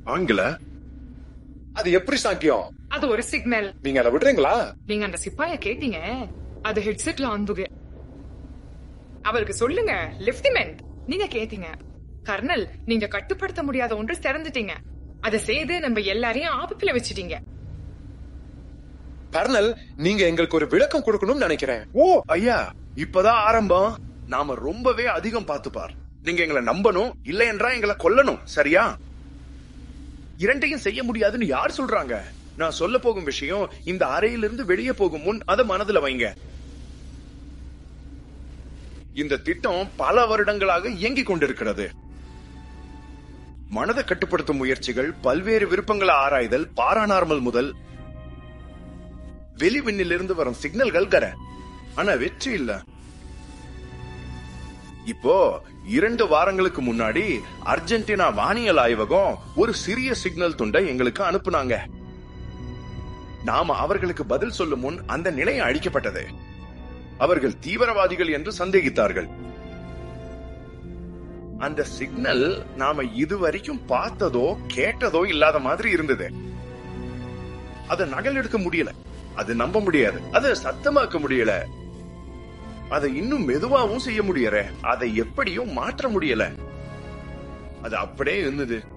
ஆங்கில அது எப்படி சாக்கியம் அது ஒரு சிக்னல் நீங்க அதை விடுறீங்களா நீங்க அந்த சிப்பாய கேட்டீங்க அது ஹெட்செட்ல அன்புக அவருக்கு சொல்லுங்க லெப்டினன்ட் நீங்க கேட்டீங்க கர்னல் நீங்க கட்டுப்படுத்த முடியாத ஒன்று திறந்துட்டீங்க அதை செய்து நம்ம எல்லாரையும் ஆபத்துல வச்சிட்டீங்க கர்னல் நீங்க எங்களுக்கு ஒரு விளக்கம் கொடுக்கணும்னு நினைக்கிறேன் ஓ ஐயா இப்பதான் ஆரம்பம் நாம ரொம்பவே அதிகம் பார்த்துப்பார் நீங்க எங்களை நம்பணும் இல்ல என்றா எங்களை கொல்லணும் சரியா இரண்டையும் செய்ய முடியாதுன்னு யார் சொல்றாங்க நான் சொல்ல போகும் விஷயம் இந்த அறையிலிருந்து வெளியே போகும் முன் அதை மனதுல வைங்க இந்த திட்டம் பல வருடங்களாக இயங்கிக் கொண்டிருக்கிறது மனதை கட்டுப்படுத்தும் முயற்சிகள் பல்வேறு விருப்பங்களை ஆராய்தல் பாராநார்மல் முதல் வெளிவிண்ணிலிருந்து வரும் சிக்னல்கள் கர ஆனா வெற்றி இல்ல இப்போ இரண்டு வாரங்களுக்கு முன்னாடி அர்ஜென்டினா வானியல் ஆய்வகம் ஒரு சிறிய சிக்னல் துண்டை எங்களுக்கு அனுப்புனாங்க நாம அவர்களுக்கு பதில் சொல்லும் முன் அந்த நிலையம் அழிக்கப்பட்டது அவர்கள் தீவிரவாதிகள் என்று சந்தேகித்தார்கள் அந்த சிக்னல் நாம இதுவரைக்கும் பார்த்ததோ கேட்டதோ இல்லாத மாதிரி இருந்தது அதை நகல் எடுக்க முடியல அது நம்ப முடியாது அதை சத்தமாக்க முடியல அதை இன்னும் மெதுவாவும் செய்ய முடியற அதை எப்படியும் மாற்ற முடியல அது அப்படியே இருந்தது